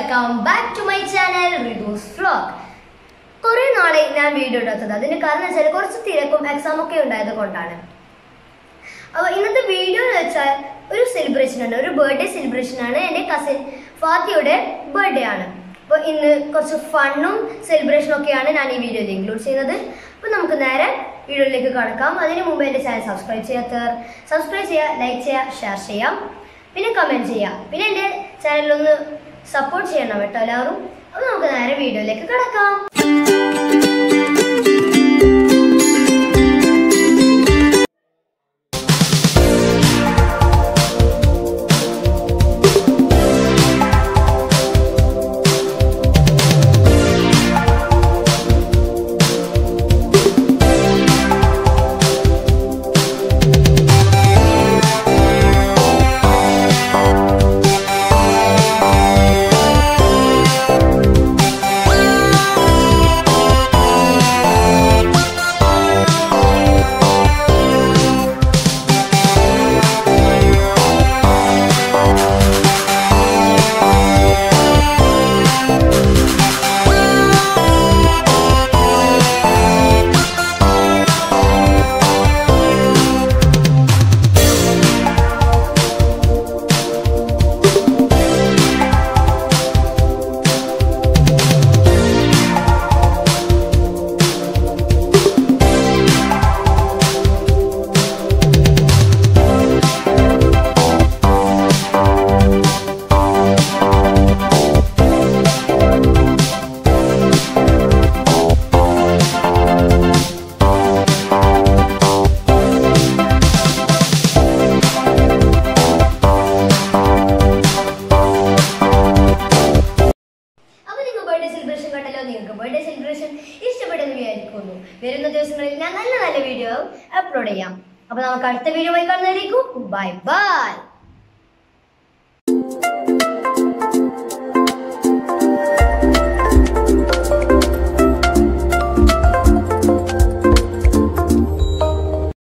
welcome back to my channel റിഡൂസ് vlog കുറെ നാളെ ഞാൻ വീഡിയോ ഇടാത്തത് അതിന് കാരണം വെച്ചാൽ കുറച്ച് തിരക്കും എക്സാം ഒക്കെ ഉണ്ടായത് കൊണ്ടാണ് അപ്പോൾ ഇന്നത്തെ വീഡിയോ എന്ന് വെച്ചാൽ ഒരു സെലിബ്രേഷൻ ആണ് ഒരു ബർത്ത്ഡേ സെലിബ്രേഷൻ ആണ് എൻ്റെ കസിൻ ഫാത്തിയുടെ ബർത്ത്ഡേ ആണ് അപ്പോൾ ഇന്ന് കുറച്ച് ഫണ്ണും സെലിബ്രേഷനും ഒക്കെയാണ് ഞാൻ ഈ വീഡിയോയിൽ ഇൻക്ലൂഡ് ചെയ്യുന്നത് അപ്പോൾ നമുക്ക് നേരെ വീഡിയോയിലേക്ക് കടക്കാം അതിന് മുമ്പ് എൻ്റെ ചാനൽ സബ്സ്ക്രൈബ് ചെയ്യാത്തവർ സബ്സ്ക്രൈബ് ചെയ്യുക ലൈക്ക് ചെയ്യുക ഷെയർ ചെയ്യാം പിന്നെ കമൻറ്റ് ചെയ്യാം പിന്നെ എൻ്റെ ചാനലൊന്ന് സപ്പോർട്ട് ചെയ്യണം കേട്ടോ എല്ലാവരും അപ്പോൾ നമുക്ക് നേരെ വീഡിയോയിലേക്ക് കിടക്കാം അപ്പൊ നിങ്ങൾ ബർത്ത്ഡേ സെലിബ്രേഷൻ കണ്ടല്ലോ നിങ്ങൾക്ക് ബർത്ത്ഡേ സെലിബ്രേഷൻ ഇഷ്ടപ്പെട്ടെന്ന് വിചാരിക്കുന്നു വരുന്ന ദിവസങ്ങളിൽ ഞാൻ നല്ല നല്ല വീഡിയോ അപ്ലോഡ് ചെയ്യാം അപ്പൊ നമുക്ക് അടുത്ത വീഡിയോ ആയി കാണുന്നതായിരിക്കും ബൈ ബൈ